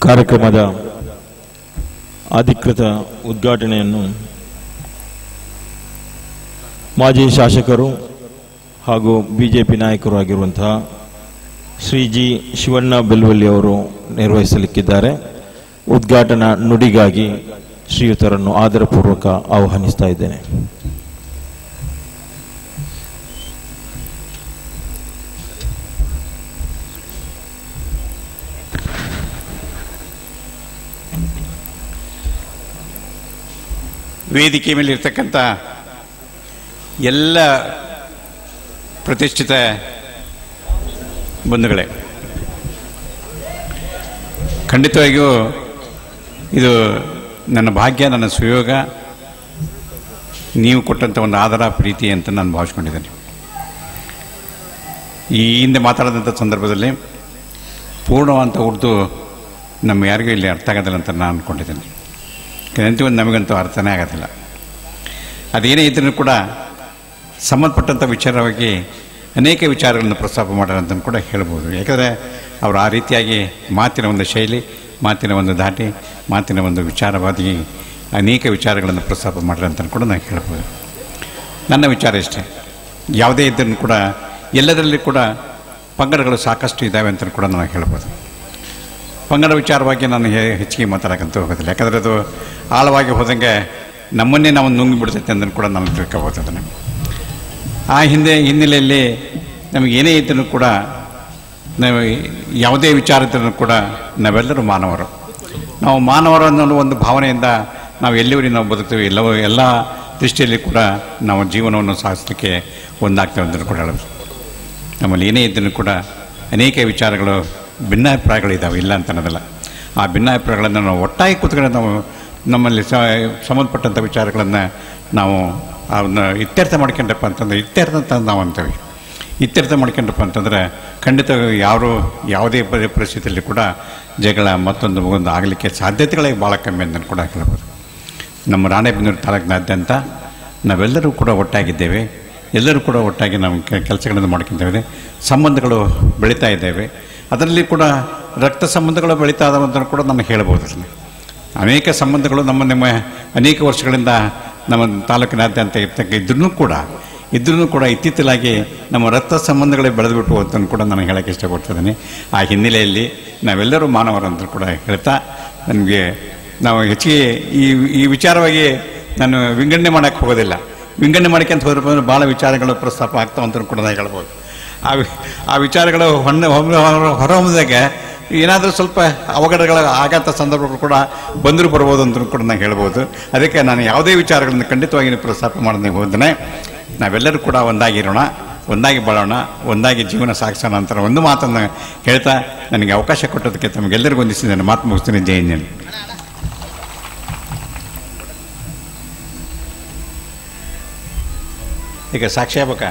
ಕಾರ್ಯಕ್ರಮದ ಅಧಿಕೃತ ಉದ್ಘಾಟನೆಯನ್ನು ಮಾಜಿ ಶಾಸಕರು ಹಾಗೂ ಬಿಜೆಪಿ ನಾಯಕರು ಆಗಿರುವಂತಹ ಶ್ರೀ ಜಿ ಶಿವಣ್ಣ ಬೆಲ್ವಲ್ಲಿ ಅವರು ನಿರ್ವಹಿಸಲಿಕ್ಕಿದ್ದಾರೆ ಉದ್ಘಾಟನಾ ನುಡಿಗಾಗಿ ಶ್ರೀಯುತರನ್ನು ಆದರಪೂರ್ವಕ ಆಹ್ವಾನಿಸ್ತಾ ಇದ್ದೇನೆ ವೇದಿಕೆ ಮೇಲೆ ಇರ್ತಕ್ಕಂಥ ಎಲ್ಲ ಪ್ರತಿಷ್ಠಿತ ಬಂಧುಗಳೇ ಖಂಡಿತವಾಗಿಯೂ ಇದು ನನ್ನ ಭಾಗ್ಯ ನನ್ನ ಸುಯೋಗ ನೀವು ಕೊಟ್ಟಂಥ ಒಂದು ಆದರ ಪ್ರೀತಿ ಅಂತ ನಾನು ಭಾವಿಸ್ಕೊಂಡಿದ್ದೇನೆ ಈ ಹಿಂದೆ ಮಾತಾಡಿದಂಥ ಸಂದರ್ಭದಲ್ಲಿ ಪೂರ್ಣವಂತ ಉರ್ದು ನಮ್ಮ ಯಾರಿಗೂ ಇಲ್ಲಿ ಅರ್ಥ ಆಗೋದಿಲ್ಲ ಅಂತ ನಾನು ಅಂದ್ಕೊಂಡಿದ್ದೇನೆ ಅಂತಿಮ ನಮಗಂತೂ ಅರ್ಥನೇ ಆಗೋದಿಲ್ಲ ಅದೇನೇ ಇದ್ರೂ ಕೂಡ ಸಂಬಂಧಪಟ್ಟಂಥ ವಿಚಾರವಾಗಿ ಅನೇಕ ವಿಚಾರಗಳನ್ನು ಪ್ರಸ್ತಾಪ ಮಾಡೋಣ ಅಂತ ಕೂಡ ಹೇಳ್ಬೋದು ಯಾಕಂದರೆ ಅವರು ಆ ರೀತಿಯಾಗಿ ಮಾತಿನ ಒಂದು ಶೈಲಿ ಮಾತಿನ ಒಂದು ಧಾಟಿ ಮಾತಿನ ಒಂದು ವಿಚಾರವಾದಿ ಅನೇಕ ವಿಚಾರಗಳನ್ನು ಪ್ರಸ್ತಾಪ ಮಾಡ್ರಿ ಅಂತ ಕೂಡ ನಾನು ಹೇಳ್ಬೋದು ನನ್ನ ವಿಚಾರ ಇಷ್ಟೇ ಯಾವುದೇ ಇದ್ದರೂ ಕೂಡ ಎಲ್ಲದರಲ್ಲಿ ಕೂಡ ಪಂಗಡಗಳು ಸಾಕಷ್ಟು ಇದ್ದಾವೆ ಅಂತ ಕೂಡ ನಾನು ಹೇಳ್ಬೋದು ಪಂಗಡ ವಿಚಾರವಾಗಿ ನಾನು ಹೆ- ಹೆಚ್ಚಿಗೆ ಮಾತಾಡೋಕ್ಕಂತೂ ಹೋಗೋದಿಲ್ಲ ಯಾಕಂದರೆ ಅದು ಆಳವಾಗಿ ಹೋದಂಗೆ ನಮ್ಮನ್ನೇ ನಾವು ನುಂಗಿ ಬಿಡ್ತೈತೆ ಅಂತ ಕೂಡ ನಾವು ತಿಳ್ಕೊಬೋದು ಅದನ್ನು ಆ ಹಿಂದೆ ಹಿನ್ನೆಲೆಯಲ್ಲಿ ನಮಗೆ ಏನೇ ಇದ್ದರೂ ಕೂಡ ನಾವು ಯಾವುದೇ ವಿಚಾರ ಇದ್ದರೂ ಕೂಡ ನಾವೆಲ್ಲರೂ ಮಾನವರು ನಾವು ಮಾನವರು ಅನ್ನೋ ಒಂದು ಭಾವನೆಯಿಂದ ನಾವು ಎಲ್ಲಿವರೆಗೆ ನಾವು ಬದುಕ್ತೀವಿ ಎಲ್ಲವೂ ಎಲ್ಲ ದೃಷ್ಟಿಯಲ್ಲಿ ಕೂಡ ನಾವು ಜೀವನವನ್ನು ಸಾಗಿಸಲಿಕ್ಕೆ ಒಂದಾಗ್ತೇವೆ ಅಂತ ಕೂಡ ಹೇಳೋದು ನಮ್ಮಲ್ಲಿ ಏನೇ ಇದ್ದರೂ ಕೂಡ ಅನೇಕ ವಿಚಾರಗಳು ಭಿನ್ನಾಭಿಪ್ರಾಯಗಳಿದ್ದಾವೆ ಇಲ್ಲ ಅಂತ ಅನ್ನೋದಲ್ಲ ಆ ಭಿನ್ನಾಭಿಪ್ರಾಯಗಳನ್ನು ನಾವು ಒಟ್ಟಾಗಿ ಕೂತ್ಕೊಂಡು ನಾವು ನಮ್ಮಲ್ಲಿ ಸ ಸಂಬಂಧಪಟ್ಟಂಥ ವಿಚಾರಗಳನ್ನು ನಾವು ಅವನ್ನ ಇತ್ಯರ್ಥ ಮಾಡ್ಕೊಂಡಪ್ಪ ಅಂತಂದ್ರೆ ಇತ್ಯರ್ಥ ಅಂತ ನಾವು ಅಂತೀವಿ ಇತ್ಯರ್ಥ ಮಾಡ್ಕೊಂಡಪ್ಪ ಅಂತಂದ್ರೆ ಖಂಡಿತ ಯಾರು ಯಾವುದೇ ಪರಿ- ಪರಿಸ್ಥಿತಿಯಲ್ಲಿ ಕೂಡ ಜಗಳ ಮತ್ತೊಂದು ಒಂದು ಆಗಲಿಕ್ಕೆ ಸಾಧ್ಯತೆಗಳೇ ಭಾಳ ಕಮ್ಮಿ ಅಂತ ಕೂಡ ಹೇಳ್ಬೋದು ನಮ್ಮ ರಾಣೆಬೆನ್ನೂರು ತಾಲೂಕಿನಾದ್ಯಂತ ನಾವೆಲ್ಲರೂ ಕೂಡ ಒಟ್ಟಾಗಿದ್ದೇವೆ ಎಲ್ಲರೂ ಕೂಡ ಒಟ್ಟಾಗಿ ನಾವು ಕೆ- ಕೆಲಸಗಳನ್ನು ಮಾಡ್ಕೊತೇವೆ ಸಂಬಂಧಗಳು ಬೆಳೀತಾ ಇದ್ದೇವೆ ಅದರಲ್ಲಿ ಕೂಡ ರಕ್ತ ಸಂಬಂಧಗಳು ಬೆಳೀತಾ ಇದಾವೆ ಅಂತ ಕೂಡ ನಾನು ಹೇಳ್ಬೋದು ಅದರಲ್ಲಿ ಅನೇಕ ಸಂಬಂಧಗಳು ನಮ್ಮ ನಿಮ್ಮ ಅನೇಕ ವರ್ಷಗಳಿಂದ ನಮ್ಮ ತಾಲೂಕಿನಾದ್ಯಂತ ಇರ್ತಕ್ಕ ಇದ್ರೂ ಕೂಡ ಇದ್ರೂ ಕೂಡ ಇತ್ತೀಚಲಾಗಿ ನಮ್ಮ ರಕ್ತ ಸಂಬಂಧಗಳೇ ಬೆಳೆದುಬಿಟ್ಟು ಅಂತ ಕೂಡ ನಾನು ಹೇಳೋಕ್ಕೆ ಇಷ್ಟಪಡ್ತಿದ್ದೀನಿ ಆ ಹಿನ್ನೆಲೆಯಲ್ಲಿ ನಾವೆಲ್ಲರೂ ಮಾನವರು ಅಂತ ಕೂಡ ಹೇಳ್ತಾ ನನಗೆ ನಾವು ಹೆಚ್ಚಿಗೆ ಈ ಈ ವಿಚಾರವಾಗಿ ನಾನು ವಿಂಗಡಣೆ ಮಾಡೋಕ್ಕೆ ಹೋಗೋದಿಲ್ಲ ವಿಂಗಡಣೆ ಮಾಡ್ಕೊಂತ ಹೋದ್ರೆ ಬಂದ್ರೆ ಭಾಳ ವಿಚಾರಗಳು ಪ್ರಸ್ತಾಪ ಆಗ್ತಾವ ಅಂತ ಕೂಡ ನಾನು ಹೇಳ್ಬೋದು ಆ ವಿ- ಆ ವಿಚಾರಗಳು ಹೊನ್ನ ಹೊರಹೊಮ್ಮದಾಗ ಏನಾದರೂ ಸ್ವಲ್ಪ ಅವಘಡಗಳ ಆಗಂಥ ಸಂದರ್ಭಗಳು ಕೂಡ ಬಂದರೂ ಬರ್ಬೋದು ಅಂತ ಕೂಡ ನಾನು ಹೇಳ್ಬೋದು ಅದಕ್ಕೆ ನಾನು ಯಾವುದೇ ವಿಚಾರಗಳನ್ನು ಖಂಡಿತವಾಗಿ ಪ್ರಸ್ತಾಪ ಮಾಡೋದಕ್ಕೆ ಹೋದ್ರೆ ನಾವೆಲ್ಲರೂ ಕೂಡ ಒಂದಾಗಿರೋಣ ಒಂದಾಗಿ ಬಾಳೋಣ ಒಂದಾಗಿ ಜೀವನ ಸಾಗಿಸೋಣ ಅಂತ ಒಂದು ಮಾತನ್ನು ಹೇಳ್ತಾ ನನಗೆ ಅವಕಾಶ ಕೊಟ್ಟದಕ್ಕೆ ತಮಗೆಲ್ಲರಿಗೂ ಒಂದಿಸಿ ನಾನು ಮಾತು ಮುಗಿಸ್ತೀನಿ ಜೈ ಹಿಂದ್. ಈಗ ಸಾಕ್ಷಿ ಆಗ್ಬೇಕಾ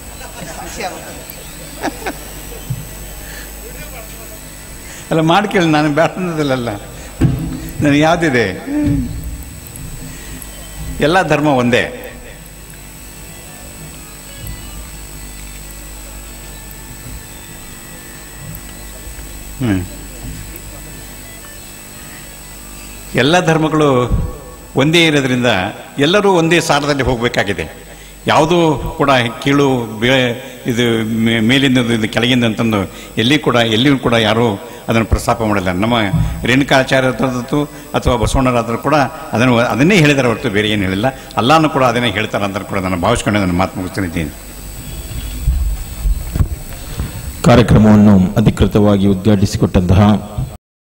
ಅಲ್ಲ ಮಾಡ್ಕೇಳಿ ನಾನು ಬೇಡ ಅನ್ನೋದಿಲ್ಲಲ್ಲ ನನಗೆ ಯಾವುದಿದೆ ಎಲ್ಲ ಧರ್ಮ ಒಂದೇ ಹ್ಮ್ ಎಲ್ಲ ಧರ್ಮಗಳು ಒಂದೇ ಇರೋದ್ರಿಂದ ಎಲ್ಲರೂ ಒಂದೇ ಸಾರದಲ್ಲಿ ಹೋಗಬೇಕಾಗಿದೆ ಯಾವುದೂ ಕೂಡ ಕೀಳು ಬೇ ಇದು ಮೇ- ಮೇಲಿಂದ ಇದು ಕೆಳಗಿಂದ ಅಂತಂದು ಎಲ್ಲಿ ಕೂಡ ಎಲ್ಲಿಯೂ ಕೂಡ ಯಾರೂ ಅದನ್ನು ಪ್ರಸ್ತಾಪ ಮಾಡಿಲ್ಲ ನಮ್ಮ ರೇಣುಕಾಚಾರ್ಯದ್ದು ಅಥವಾ ಬಸವಣ್ಣರಾದರೂ ಕೂಡ ಅದನ್ನು ಅದನ್ನೇ ಹೇಳಿದಾರೆ ಹೊರತು ಬೇರೆ ಏನು ಹೇಳಿಲ್ಲ ಅಲ್ಲಾನು ಕೂಡ ಅದನ್ನೇ ಹೇಳ್ತಾರೆ ಅಂತ ಕೂಡ ನಾನು ಭಾವಿಸ್ಕೊಂಡು ನನ್ನ ಮಾತು ಮುಗಿಸ್ತಿದ್ದೀನಿ ಕಾರ್ಯಕ್ರಮವನ್ನು ಅಧಿಕೃತವಾಗಿ ಉದ್ಘಾಟಿಸಿಕೊಟ್ಟಂತಹ